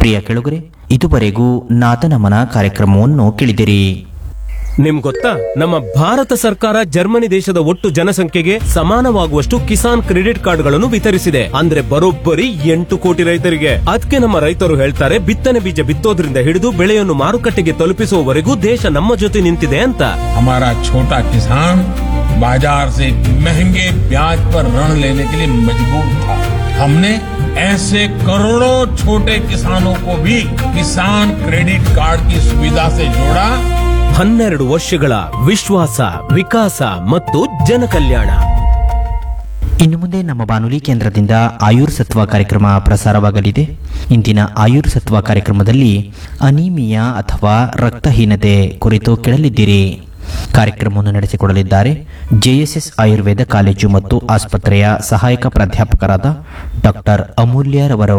ಪ್ರಿಯ ಕೆಳಗರೆ ಇದುವರೆಗೂ ನಾದನಮನ ಕಾರ್ಯಕ್ರಮವನ್ನು ಕೇಳಿದಿರಿ ನಿಮ್ ಗೊತ್ತಾ ನಮ್ಮ ಭಾರತ ಸರ್ಕಾರ ಜರ್ಮನಿ ದೇಶದ ಒಟ್ಟು ಜನಸಂಖ್ಯೆಗೆ ಸಮಾನವಾಗುವಷ್ಟು ಕಿಸಾನ್ ಕ್ರೆಡಿಟ್ ಕಾರ್ಡ್ಗಳನ್ನು ವಿತರಿಸಿದೆ ಅಂದ್ರೆ ಬರೋಬ್ಬರಿ ಎಂಟು ಕೋಟಿ ರೈತರಿಗೆ ಅದಕ್ಕೆ ನಮ್ಮ ರೈತರು ಹೇಳ್ತಾರೆ ಬಿತ್ತನೆ ಬೀಜ ಬಿತ್ತೋದ್ರಿಂದ ಹಿಡಿದು ಬೆಳೆಯನ್ನು ಮಾರುಕಟ್ಟೆಗೆ ತಲುಪಿಸುವವರೆಗೂ ದೇಶ ನಮ್ಮ ಜೊತೆ ನಿಂತಿದೆ ಅಂತ हमारा छोटा किसान बाजार से महंगे ब्याज पर ऋण लेने के लिए मजबूर था हमने ऐसे करोड़ों छोटे किसानों को भी किसान क्रेडिट कार्ड की सुविधा से जोड़ा ಹನ್ನೆರಡು ವರ್ಷಗಳ ವಿಶ್ವಾಸ ವಿಕಾಸ ಮತ್ತು ಜನಕಲ್ಯಾಣ ಇನ್ನು ಮುಂದೆ ನಮ್ಮ ಬಾನುಲಿ ಕೇಂದ್ರದಿಂದ ಆಯುರ್ ಸತ್ವ ಕಾರ್ಯಕ್ರಮ ಪ್ರಸಾರವಾಗಲಿದೆ ಇಂದಿನ ಆಯುರ್ ಸತ್ವ ಕಾರ್ಯಕ್ರಮದಲ್ಲಿ ಅನೀಮಿಯಾ ಅಥವಾ ರಕ್ತಹೀನತೆ ಕುರಿತು ಕೇಳಲಿದ್ದೀರಿ ಕಾರ್ಯಕ್ರಮವನ್ನು ನಡೆಸಿಕೊಡಲಿದ್ದಾರೆ ಜೆಎಸ್ಎಸ್ ಆಯುರ್ವೇದ ಕಾಲೇಜು ಮತ್ತು ಆಸ್ಪತ್ರೆಯ ಸಹಾಯಕ ಪ್ರಾಧ್ಯಾಪಕರಾದ ಡಾಕ್ಟರ್ ಅಮೂಲ್ಯರವರು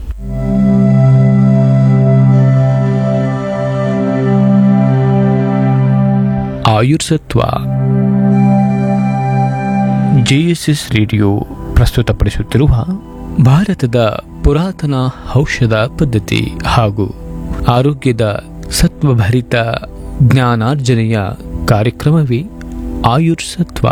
ಆಯುರ್ಸತ್ವ ಜೆಎಸ್ಎಸ್ ರೇಡಿಯೋ ಪ್ರಸ್ತುತಪಡಿಸುತ್ತಿರುವ ಭಾರತದ ಪುರಾತನ ಔಷಧ ಪದ್ಧತಿ ಹಾಗೂ ಆರೋಗ್ಯದ ಸತ್ವಭರಿತ ಜ್ಞಾನಾರ್ಜನೆಯ ಕಾರ್ಯಕ್ರಮವೇ ಆಯುರ್ಸತ್ವ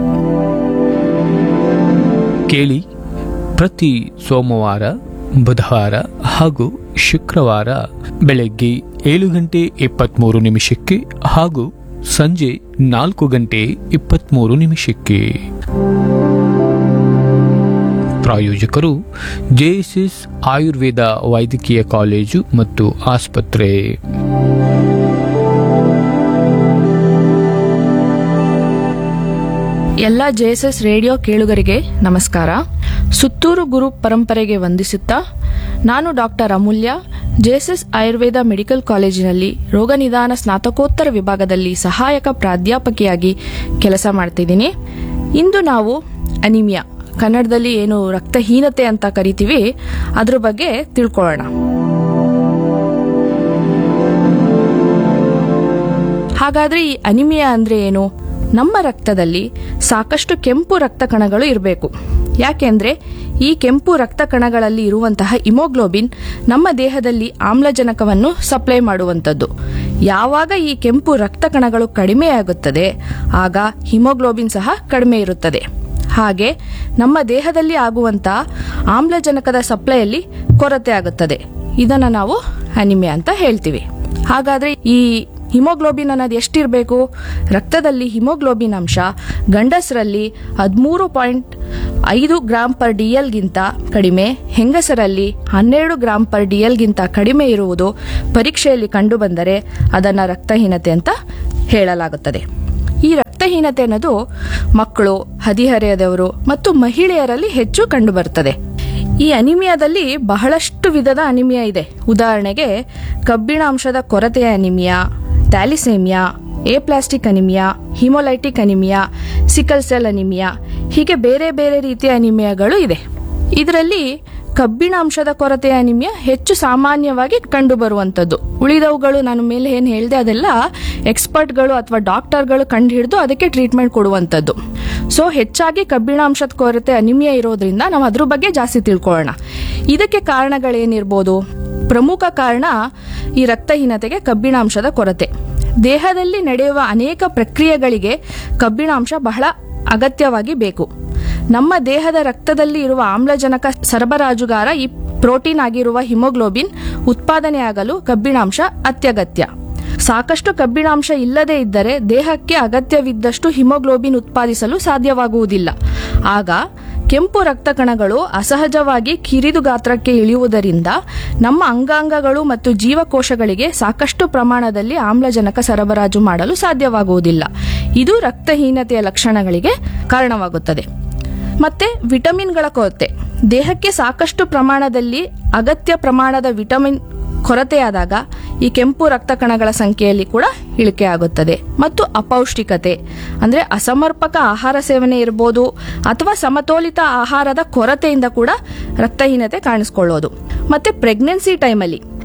ಕೇಳಿ ಪ್ರತಿ ಸೋಮವಾರ ಬುಧವಾರ ಹಾಗೂ ಶುಕ್ರವಾರ ಬೆಳಗ್ಗೆ ಏಳು ಗಂಟೆ ಇಪ್ಪತ್ತ್ಮೂರು ನಿಮಿಷಕ್ಕೆ ಹಾಗೂ ಸಂಜೆ ನಾಲ್ಕು ಗಂಟೆ ಇಪ್ಪತ್ತ್ಮೂರು ನಿಮಿಷಕ್ಕೆ ಪ್ರಾಯೋಜಕರು ಜೆಎಸ್ಎಸ್ ಆಯುರ್ವೇದ ವೈದ್ಯಕೀಯ ಕಾಲೇಜು ಮತ್ತು ಆಸ್ಪತ್ರೆ ಎಲ್ಲ ಜೆಎಸ್ಎಸ್ ರೇಡಿಯೋ ಕೇಳುಗರಿಗೆ ನಮಸ್ಕಾರ ಸುತ್ತೂರು ಗುರು ಪರಂಪರೆಗೆ ವಂದಿಸುತ್ತಾ ನಾನು doctor Amulya JSS Ayurveda medical ಕಾಲೇಜಿನಲ್ಲಿ ರೋಗ ನಿದಾನ ಸ್ನಾತಕೋತ್ತರ ವಿಭಾಗದಲ್ಲಿ ಸಹಾಯಕ ಪ್ರಾಧ್ಯಾಪಕಿಯಾಗಿ ಕೆಲಸ ಮಾಡ್ತಿದ್ದೀನಿ ಇಂದು ನಾವು ಅನಿಮಿಯಾ ಕನ್ನಡದಲ್ಲಿ ಏನು ರಕ್ತಹೀನತೆ ಅಂತ ಕರಿತೀವಿ ಅದ್ರ ಬಗ್ಗೆ ತಿಳ್ಕೊಳ್ಳೋಣ ಹಾಗಾದ್ರೆ ಈ ಅನಿಮಿಯಾ ಅಂದ್ರೆ ಏನು ನಮ್ಮ ರಕ್ತದಲ್ಲಿ ಸಾಕಷ್ಟು ಕೆಂಪು ರಕ್ತ ಕಣಗಳು ಇರಬೇಕು ಯಾಕೆಂದ್ರೆ ಈ ಕೆಂಪು ರಕ್ತ ಕಣಗಳಲ್ಲಿ ಇರುವಂತಹ ಇಮೋಗ್ಲೋಬಿನ್ ನಮ್ಮ ದೇಹದಲ್ಲಿ ಆಮ್ಲಜನಕವನ್ನು ಸಪ್ಲೈ ಮಾಡುವಂಥದ್ದು ಯಾವಾಗ ಈ ಕೆಂಪು ರಕ್ತ ಕಣಗಳು ಕಡಿಮೆಯಾಗುತ್ತದೆ ಆಗ ಹಿಮೋಗ್ಲೋಬಿನ್ ಸಹ ಕಡಿಮೆ ಇರುತ್ತದೆ ಹಾಗೆ ನಮ್ಮ ದೇಹದಲ್ಲಿ ಆಗುವಂತಹ ಆಮ್ಲಜನಕದ ಸಪ್ಲೈಯಲ್ಲಿ ಕೊರತೆ ಆಗುತ್ತದೆ ಇದನ್ನ ನಾವು ಅನಿಮಿಯಾ ಅಂತ ಹೇಳ್ತೀವಿ ಹಾಗಾದ್ರೆ ಈ ಹಿಮೋಗ್ಲೋಬಿನ್ ಅನ್ನೋದು ಎಷ್ಟಿರಬೇಕು ರಕ್ತದಲ್ಲಿ ಹಿಮೋಗ್ಲೋಬಿನ್ ಅಂಶ ಗಂಡಸರಲ್ಲಿ ಹದಿಮೂರು ಪಾಯಿಂಟ್ ಐದು ಗ್ರಾಮ್ ಪರ್ ಡಿ ಎಲ್ಗಿಂತ ಕಡಿಮೆ ಹೆಂಗಸರಲ್ಲಿ ಹನ್ನೆರಡು ಗ್ರಾಮ್ ಪರ್ ಡಿ ಎಲ್ಗಿಂತ ಕಡಿಮೆ ಇರುವುದು ಪರೀಕ್ಷೆಯಲ್ಲಿ ಕಂಡುಬಂದರೆ ಅದನ್ನು ರಕ್ತಹೀನತೆ ಅಂತ ಹೇಳಲಾಗುತ್ತದೆ ಈ ರಕ್ತಹೀನತೆ ಅನ್ನೋದು ಮಕ್ಕಳು ಹದಿಹರೆಯದವರು ಮತ್ತು ಮಹಿಳೆಯರಲ್ಲಿ ಹೆಚ್ಚು ಕಂಡುಬರುತ್ತದೆ ಈ ಅನಿಮಿಯಾದಲ್ಲಿ ಬಹಳಷ್ಟು ವಿಧದ ಅನಿಮಿಯಾ ಇದೆ ಉದಾಹರಣೆಗೆ ಕಬ್ಬಿಣಾಂಶದ ಕೊರತೆಯ anaemia thalassaemia aplastic anaemia haemolytic anaemia sickle cell anaemia ಹೀಗೆ ಬೇರೆ ಬೇರೆ ರೀತಿಯ ಅನಿಮಿಯಾಗಳು ಇದೆ ಇದರಲ್ಲಿ ಕಬ್ಬಿಣಾಂಶದ ಕೊರತೆಯ ಅನಿಮಿಯಾ ಹೆಚ್ಚು ಸಾಮಾನ್ಯವಾಗಿ ಕಂಡುಬರುವಂಥದ್ದು ಉಳಿದವುಗಳು ನಾನು ಮೇಲೆ ಏನು ಹೇಳಿದೆ ಅದೆಲ್ಲ ಎಕ್ಸ್ಪರ್ಟ್ಗಳು ಅಥವಾ ಡಾಕ್ಟರ್ಗಳು ಕಂಡು ಹಿಡಿದು ಅದಕ್ಕೆ ಟ್ರೀಟ್ಮೆಂಟ್ ಕೊಡುವಂಥದ್ದು ಸೊ ಹೆಚ್ಚಾಗಿ ಕಬ್ಬಿಣಾಂಶದ ಕೊರತೆ ಅನಿಮಿಯಾ ಇರೋದ್ರಿಂದ ನಾವು ಅದ್ರ ಬಗ್ಗೆ ಜಾಸ್ತಿ ತಿಳ್ಕೊಳ್ಳೋಣ ಇದಕ್ಕೆ ಕಾರಣಗಳೇನಿರ್ಬೋದು ಪ್ರಮುಖ ಕಾರಣ ಈ ರಕ್ತಹೀನತೆಗೆ ಕಬ್ಬಿಣಾಂಶದ ಕೊರತೆ ದೇಹದಲ್ಲಿ ನಡೆಯುವ ಅನೇಕ ಪ್ರಕ್ರಿಯೆಗಳಿಗೆ ಕಬ್ಬಿಣಾಂಶ ಬಹಳ ಅಗತ್ಯವಾಗಿ ಬೇಕು ನಮ್ಮ ದೇಹದ ರಕ್ತದಲ್ಲಿ ಇರುವ ಆಮ್ಲಜನಕ ಸರಬರಾಜುಗಾರ ಈ ಪ್ರೋಟೀನ್ ಆಗಿರುವ ಹಿಮೋಗ್ಲೋಬಿನ್ ಉತ್ಪಾದನೆಯಾಗಲು ಕಬ್ಬಿಣಾಂಶ ಅತ್ಯಗತ್ಯ ಸಾಕಷ್ಟು ಕಬ್ಬಿಣಾಂಶ ಇಲ್ಲದೇ ಇದ್ದರೆ ದೇಹಕ್ಕೆ ಅಗತ್ಯವಿದ್ದಷ್ಟು ಹಿಮೋಗ್ಲೋಬಿನ್ ಉತ್ಪಾದಿಸಲು ಸಾಧ್ಯವಾಗುವುದಿಲ್ಲ ಆಗ ಕೆಂಪು ರಕ್ತ ಕಣಗಳು ಅಸಹಜವಾಗಿ ಕಿರಿದು ಗಾತ್ರಕ್ಕೆ ಇಳಿಯುವುದರಿಂದ ನಮ್ಮ ಅಂಗಾಂಗಗಳು ಮತ್ತು ಜೀವಕೋಶಗಳಿಗೆ ಸಾಕಷ್ಟು ಪ್ರಮಾಣದಲ್ಲಿ ಆಮ್ಲಜನಕ ಸರಬರಾಜು ಮಾಡಲು ಸಾಧ್ಯವಾಗುವುದಿಲ್ಲ ಇದು ರಕ್ತಹೀನತೆಯ ಲಕ್ಷಣಗಳಿಗೆ ಕಾರಣವಾಗುತ್ತದೆ ಮತ್ತೆ ವಿಟಮಿನ್ಗಳ ಕೊರತೆ ದೇಹಕ್ಕೆ ಸಾಕಷ್ಟು ಪ್ರಮಾಣದಲ್ಲಿ ಅಗತ್ಯ ಪ್ರಮಾಣದ ವಿಟಮಿನ್ ಕೊರತೆಯಾದಾಗ ಈ ಕೆಂಪು ರಕ್ತ ಕಣಗಳ ಸಂಖ್ಯೆಯಲ್ಲಿ ಕೂಡ ಇಳಿಕೆ ಆಗುತ್ತದೆ ಮತ್ತು ಅಪೌಷ್ಟಿಕತೆ ಅಂದ್ರೆ ಅಸಮರ್ಪಕ ಆಹಾರ ಸೇವನೆ ಇರಬಹುದು ಅಥವಾ ಸಮತೋಲಿತ ಆಹಾರದ ಕೊರತೆಯಿಂದ ಕೂಡ ರಕ್ತಹೀನತೆ ಕಾಣಿಸ್ಕೊಳ್ಳೋದು ಮತ್ತೆ ಪ್ರೆಗ್ನೆನ್ಸಿ ಟೈಮಲ್ಲಿ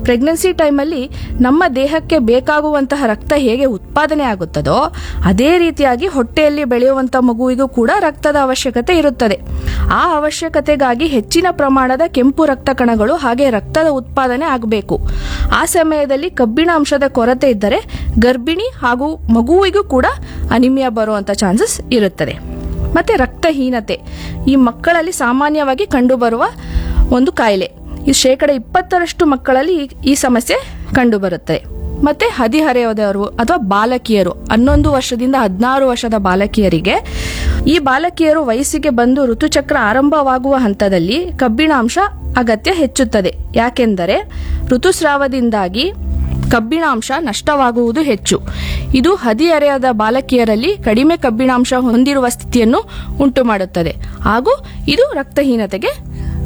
ಪ್ರೆಗ್ನೆನ್ಸಿ ಟೈಮಲ್ಲಿ ನಮ್ಮ ದೇಹಕ್ಕೆ ಬೇಕಾಗುವಂತಹ ರಕ್ತ ಹೇಗೆ ಉತ್ಪಾದನೆ ಆಗುತ್ತದೋ ಅದೇ ರೀತಿಯಾಗಿ ಹೊಟ್ಟೆಯಲ್ಲಿ ಬೆಳೆಯುವಂಥ ಮಗುವಿಗೂ ಕೂಡ ರಕ್ತದ ಅವಶ್ಯಕತೆ ಇರುತ್ತದೆ ಆ ಅವಶ್ಯಕತೆಗಾಗಿ ಹೆಚ್ಚಿನ ಪ್ರಮಾಣದ ಕೆಂಪು ರಕ್ತ ಕಣಗಳು ಹಾಗೆ ರಕ್ತದ ಉತ್ಪಾದನೆ ಆಗಬೇಕು ಆ ಸಮಯದಲ್ಲಿ ಕಬ್ಬಿಣ ಅಂಶದ ಕೊರತೆ ಇದ್ದರೆ ಗರ್ಭಿಣಿ ಹಾಗೂ ಮಗುವಿಗೂ ಕೂಡ ಅನಿಮಿಯಾ ಬರುವಂಥ ಚಾನ್ಸಸ್ ಇರುತ್ತದೆ ಮತ್ತೆ ರಕ್ತಹೀನತೆ ಈ ಮಕ್ಕಳಲ್ಲಿ ಸಾಮಾನ್ಯವಾಗಿ ಕಂಡುಬರುವ ಒಂದು ಕಾಯಿಲೆ ಈ ಶೇಕಡ ಇಪ್ಪತ್ತರಷ್ಟು ಮಕ್ಕಳಲ್ಲಿ ಈ- ಈ ಸಮಸ್ಯೆ ಕಂಡುಬರುತ್ತದೆ ಮತ್ತೆ ಹದಿಹರೆಯದವರು ಅಥವಾ ಬಾಲಕಿಯರು ಹನ್ನೊಂದು ವರ್ಷದಿಂದ ಹದಿನಾರು ವರ್ಷದ ಬಾಲಕಿಯರಿಗೆ ಈ ಬಾಲಕಿಯರು ವಯಸ್ಸಿಗೆ ಬಂದು ಋತುಚಕ್ರ ಆರಂಭವಾಗುವ ಹಂತದಲ್ಲಿ ಕಬ್ಬಿಣಾಂಶ ಅಗತ್ಯ ಹೆಚ್ಚುತ್ತದೆ ಯಾಕೆಂದರೆ ಋತುಸ್ರಾವದಿಂದಾಗಿ ಕಬ್ಬಿಣಾಂಶ ನಷ್ಟವಾಗುವುದು ಹೆಚ್ಚು ಇದು ಹದಿಹರೆಯದ ಬಾಲಕಿಯರಲ್ಲಿ ಕಡಿಮೆ ಕಬ್ಬಿಣಾಂಶ ಹೊಂದಿರುವ ಸ್ಥಿತಿಯನ್ನು ಉಂಟುಮಾಡುತ್ತದೆ ಹಾಗೂ ಇದು ರಕ್ತಹೀನತೆಗೆ